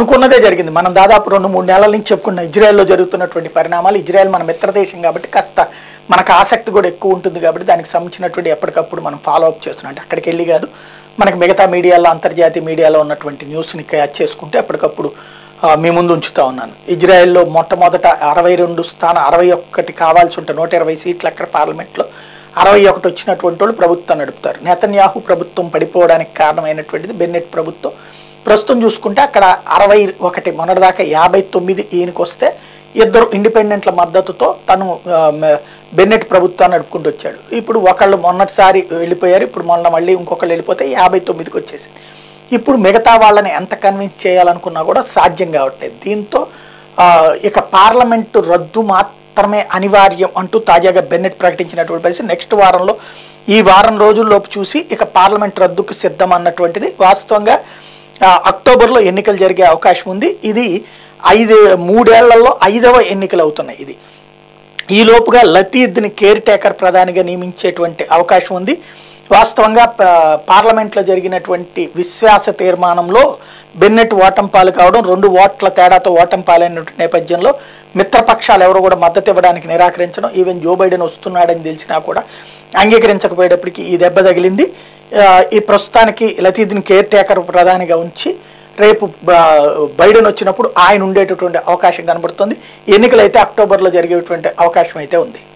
అనుకున్నదే జరిగింది మనం దాదాపు రెండు మూడు నెలల నుంచి చెప్పుకున్న ఇజ్రాయెల్లో జరుగుతున్నటువంటి పరిణామాలు ఇజ్రాయెల్ మన మిత్రదేశం కాబట్టి కాస్త మనకు ఆసక్తి కూడా ఎక్కువ ఉంటుంది కాబట్టి దానికి సంబంధించినటువంటి ఎప్పటికప్పుడు మనం ఫాలో అప్ చేస్తున్నాం అంటే అక్కడికి వెళ్ళి కాదు మనకి మిగతా మీడియాలో అంతర్జాతీయ మీడియాలో ఉన్నటువంటి న్యూస్ని క్యాచ్ చేసుకుంటే అప్పటికప్పుడు ఆ, మీ ముందు ఉంచుతా ఉన్నాను ఇజ్రాయెల్లో మొట్టమొదట అరవై రెండు స్థానం అరవై ఒక్కటి కావాల్సి ఉంటే నూట ఇరవై సీట్లు అక్కడ పార్లమెంట్లో అరవై ఒకటి వచ్చినటువంటి వాళ్ళు ప్రభుత్వం నడుపుతారు నెతన్యాహు ప్రభుత్వం పడిపోవడానికి కారణమైనటువంటిది బెన్నెట్ ప్రభుత్వం ప్రస్తుతం చూసుకుంటే అక్కడ అరవై ఒకటి మొన్నటిదాకా యాభై తొమ్మిది ఈయనకి వస్తే ఇద్దరు ఇండిపెండెంట్ల మద్దతుతో తను ఆ, మ- బెన్నెట్ ప్రభుత్వాన్ని నడుపుకుంటూ వచ్చాడు ఇప్పుడు ఒకళ్ళు మొన్నటిసారి వెళ్ళిపోయారు ఇప్పుడు మొన్న మళ్ళీ ఇంకొకళ్ళు వెళ్ళిపోతే యాభై తొమ్మిదికి వచ్చేసింది ఇప్పుడు మిగతా వాళ్ళని ఎంత కన్విన్స్ చేయాలనుకున్నా కూడా సాధ్యం కావట్లేదు దీంతో ఆ, ఇక పార్లమెంటు రద్దు మాత్రమే అనివార్యం అంటూ తాజాగా బెన్నెట్ ప్రకటించినటువంటి పరిస్థితి నెక్స్ట్ వారంలో ఈ వారం రోజుల్లోపు చూసి ఇక పార్లమెంట్ రద్దుకు సిద్ధం అన్నటువంటిది వాస్తవంగా ఆ, అక్టోబర్లో ఎన్నికలు జరిగే అవకాశం ఉంది ఇది ఐదు మూడేళ్లలో ఐదవ ఎన్నికలు అవుతున్నాయి ఇది ఈ లోపుగా లతీద్ని కేర్ టేకర్ ప్రధానిగా నియమించేటువంటి అవకాశం ఉంది వాస్తవంగా ప- పార్లమెంట్లో జరిగినటువంటి విశ్వాస తీర్మానంలో బెన్నెట్ ఓటం పాలు కావడం రెండు ఓట్ల తేడాతో ఓటం పాలైన నేపథ్యంలో మిత్రపక్షాలు ఎవరు కూడా మద్దతు ఇవ్వడానికి నిరాకరించడం ఈవెన్ జో బైడెన్ వస్తున్నాడని తెలిసినా కూడా అంగీకరించకపోయేటప్పటికి ఈ దెబ్బ తగిలింది ఆ, ఈ ప్రస్తుతానికి లతీద్ని కేర్ టేకర్ ప్రధానిగా ఉంచి రేపు బ- బైడెన్ వచ్చినప్పుడు ఆయన ఉండేటటువంటి అవకాశం కనబడుతుంది ఎన్నికలు అయితే అక్టోబర్లో జరిగేటువంటి అవకాశం అయితే ఉంది